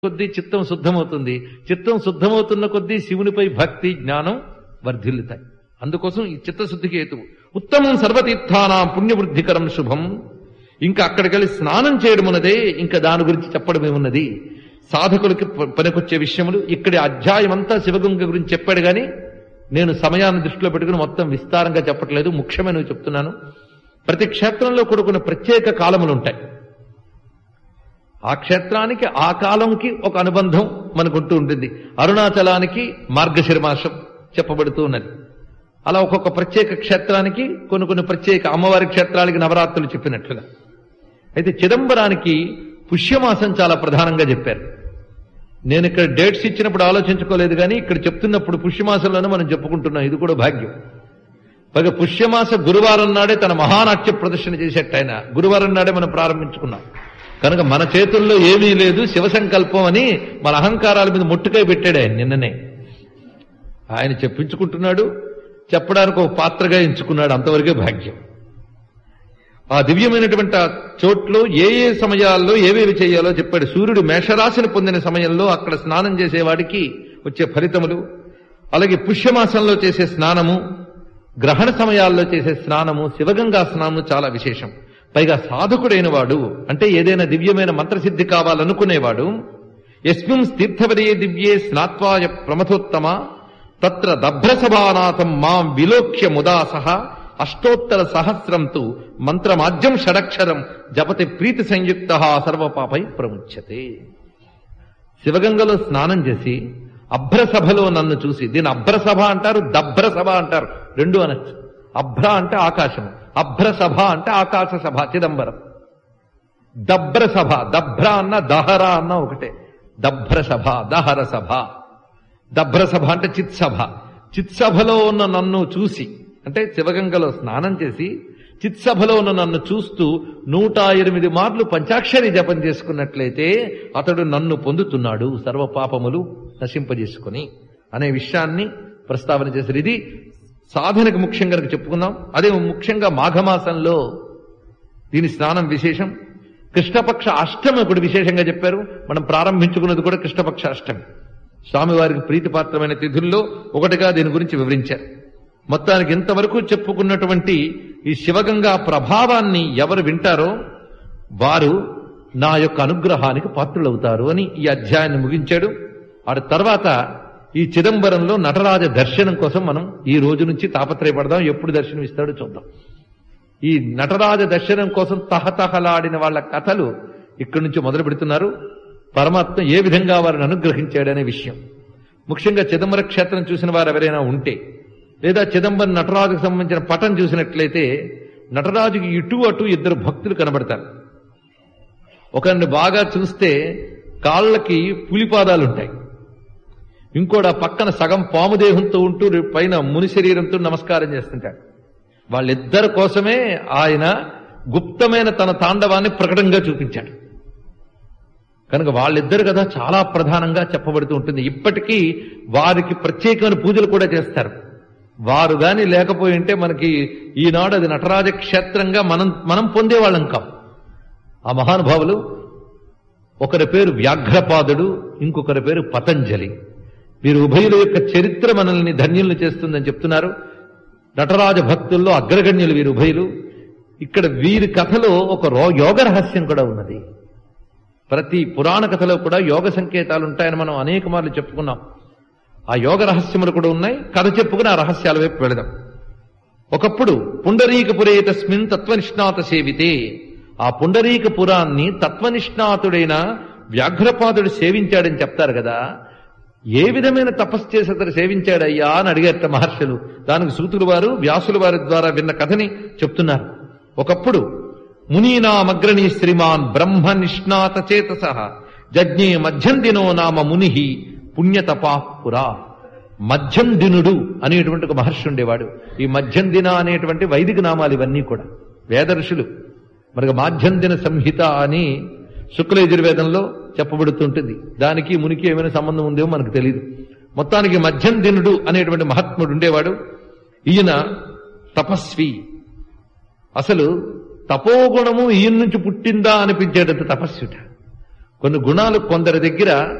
కొద్దీ చిత్తం శుద్ధమవుతుంది చిత్తం శుద్ధమవుతున్న కొద్దీ శివునిపై భక్తి జ్ఞానం వర్ధిల్లుతాయి అందుకోసం ఈ చిత్తశుద్ధికి హేతువు ఉత్తమం సర్వతీర్థానాం పుణ్యవృద్ధికరం శుభం ఇంకా అక్కడికి వెళ్ళి స్నానం చేయడం ఉన్నదే ఇంకా దాని గురించి చెప్పడం ఏమున్నది సాధకులకి ప- పనికొచ్చే విషయములు ఇక్కడి అధ్యాయం అంతా శివగంగ గురించి చెప్పాడు గాని నేను సమయాన్ని దృష్టిలో పెట్టుకుని మొత్తం విస్తారంగా చెప్పట్లేదు ముఖ్యమైనవి చెప్తున్నాను ప్రతి క్షేత్రంలో కూడా కొన్ని ప్రత్యేక కాలములు ఉంటాయి ఆ క్షేత్రానికి ఆ కాలంకి ఒక అనుబంధం మనకుంటూ ఉంటుంది అరుణాచలానికి మార్గశిర మాసం చెప్పబడుతూ ఉన్నది అలా ఒక్కొక్క ప్రత్యేక క్షేత్రానికి కొన్ని కొన్ని ప్రత్యేక అమ్మవారి క్షేత్రాలకి నవరాత్రులు చెప్పినట్లుగా అయితే చిదంబరానికి పుష్యమాసం చాలా ప్రధానంగా చెప్పారు నేను ఇక్కడ డేట్స్ ఇచ్చినప్పుడు ఆలోచించుకోలేదు కానీ ఇక్కడ చెప్తున్నప్పుడు పుష్యమాసంలోనే మనం చెప్పుకుంటున్నాం ఇది కూడా భాగ్యం పైగా పుష్యమాస గురువారం నాడే తన మహానాట్య ప్రదర్శన చేసేట ఆయన గురువారం నాడే మనం ప్రారంభించుకున్నాం కనుక మన చేతుల్లో ఏమీ లేదు శివ సంకల్పం అని మన అహంకారాల మీద ముట్టుకై పెట్టాడు ఆయన నిన్ననే ఆయన చెప్పించుకుంటున్నాడు చెప్పడానికి ఒక పాత్రగా ఎంచుకున్నాడు అంతవరకే భాగ్యం ఆ దివ్యమైనటువంటి ఆ చోట్లో ఏ ఏ సమయాల్లో ఏవేవి చేయాలో చెప్పాడు సూర్యుడు మేషరాశిని పొందిన సమయంలో అక్కడ స్నానం చేసేవాడికి వచ్చే ఫలితములు అలాగే పుష్యమాసంలో చేసే స్నానము గ్రహణ సమయాల్లో చేసే స్నానము శివగంగా స్నానము చాలా విశేషం పైగా సాధకుడైన వాడు అంటే ఏదైనా దివ్యమైన మంత్రసిద్ధి కావాలనుకునేవాడు యస్మిన్ తీర్థవదే దివ్యే స్నాత్వాయ ప్రమథోత్తమ తత్ర దభ్రసభానాథం మాం విలోక్య ముదాసహ అష్టోత్తర సహస్రం తు మంత్రమాద్యం షడక్షరం జపతి ప్రీతి సంయుక్త సర్వపాపై ప్రముచ్యతే శివగంగలో స్నానం చేసి అభ్రసభలో నన్ను చూసి దీని అభ్రసభ అంటారు దభ్రసభ అంటారు రెండు అనొచ్చు అభ్ర అంటే ఆకాశం అభ్రసభ అంటే ఆకాశ సభ చిదంబరం దభ్రసభ దభ్ర అన్న దహర అన్న ఒకటే దభ్రసభ దహర సభ దభ్రసభ అంటే చిత్సభ చిత్సభలో ఉన్న నన్ను చూసి అంటే శివగంగలో స్నానం చేసి చిత్సభలో ఉన్న నన్ను చూస్తూ నూట ఎనిమిది మార్లు పంచాక్షరి జపం చేసుకున్నట్లయితే అతడు నన్ను పొందుతున్నాడు సర్వ పాపములు నశింపజేసుకుని అనే విషయాన్ని ప్రస్తావన చేశారు ఇది సాధనకు ముఖ్యంగా చెప్పుకుందాం అదే ముఖ్యంగా మాఘమాసంలో దీని స్నానం విశేషం కృష్ణపక్ష అష్టమి ఒకటి విశేషంగా చెప్పారు మనం ప్రారంభించుకున్నది కూడా కృష్ణపక్ష అష్టమి స్వామివారికి ప్రీతిపాత్రమైన తిథుల్లో ఒకటిగా దీని గురించి వివరించారు మొత్తానికి ఇంతవరకు చెప్పుకున్నటువంటి ఈ శివగంగా ప్రభావాన్ని ఎవరు వింటారో వారు నా యొక్క అనుగ్రహానికి పాత్రులవుతారు అని ఈ అధ్యాయాన్ని ముగించాడు ఆ తర్వాత ఈ చిదంబరంలో నటరాజ దర్శనం కోసం మనం ఈ రోజు నుంచి తాపత్రయపడదాం ఎప్పుడు దర్శనం ఇస్తాడో చూద్దాం ఈ నటరాజ దర్శనం కోసం తహతహలాడిన వాళ్ళ కథలు ఇక్కడి నుంచి మొదలు పెడుతున్నారు పరమాత్మ ఏ విధంగా వారిని అనుగ్రహించాడనే విషయం ముఖ్యంగా చిదంబర క్షేత్రం చూసిన వారు ఎవరైనా ఉంటే లేదా చిదంబరం నటరాజుకు సంబంధించిన పటం చూసినట్లయితే నటరాజుకి ఇటు అటు ఇద్దరు భక్తులు కనబడతారు ఒకరిని బాగా చూస్తే కాళ్ళకి పులిపాదాలు ఉంటాయి ఇంకోటి ఆ పక్కన సగం పాముదేహంతో ఉంటూ పైన ముని శరీరంతో నమస్కారం చేస్తుంటాడు వాళ్ళిద్దరి కోసమే ఆయన గుప్తమైన తన తాండవాన్ని ప్రకటనగా చూపించాడు కనుక వాళ్ళిద్దరు కదా చాలా ప్రధానంగా చెప్పబడుతూ ఉంటుంది ఇప్పటికీ వారికి ప్రత్యేకమైన పూజలు కూడా చేస్తారు వారు గాని లేకపోయి ఉంటే మనకి ఈనాడు అది నటరాజ క్షేత్రంగా మనం మనం పొందేవాళ్ళం కాం ఆ మహానుభావులు ఒకరి పేరు వ్యాఘ్రపాదుడు ఇంకొకరి పేరు పతంజలి వీరు ఉభయుల యొక్క చరిత్ర మనల్ని ధన్యుల్ని చేస్తుందని చెప్తున్నారు నటరాజ భక్తుల్లో అగ్రగణ్యులు వీరు ఉభయులు ఇక్కడ వీరి కథలో ఒక రో- యోగ రహస్యం కూడా ఉన్నది ప్రతి పురాణ కథలో కూడా యోగ సంకేతాలు ఉంటాయని మనం అనేక మార్లు చెప్పుకున్నాం ఆ యోగ రహస్యములు కూడా ఉన్నాయి కథ చెప్పుకుని ఆ రహస్యాల వైపు వెళదాం ఒకప్పుడు పుండరీకపురే తస్మిన్ తత్వనిష్ణాత సేవితే ఆ పుండరీకపురాన్ని తత్వనిష్ణాతుడైన వ్యాఘ్రపాదుడు సేవించాడని చెప్తారు కదా ఏ విధమైన తపస్సు చేసి అతడు సేవించాడయ్యా అని అడిగారట మహర్షులు దానికి సూతులు వారు వ్యాసుల వారి ద్వారా విన్న కథని చెప్తున్నారు ఒకప్పుడు మునీనామగ్రణీ శ్రీమాన్ బ్రహ్మ నిష్ణాత చేతస జజ్ఞే మధ్యం దినో నామ ముని పుణ్యతపా పురా మధ్యం దినుడు అనేటువంటి ఒక మహర్షి ఉండేవాడు ఈ మధ్యం దిన అనేటువంటి వైదిక నామాలు ఇవన్నీ కూడా వేద ఋషులు మనకు మాధ్యం దిన సంహిత అని శుక్ల యజుర్వేదంలో చెప్పబడుతుంటుంది దానికి మునికి ఏమైనా సంబంధం ఉందేమో మనకు తెలియదు మొత్తానికి మధ్యం దినుడు అనేటువంటి మహాత్ముడు ఉండేవాడు ఈయన తపస్వి అసలు తపోగుణము ఈయన నుంచి పుట్టిందా అనిపించేటంత తపస్సుట కొన్ని గుణాలు కొందరి దగ్గర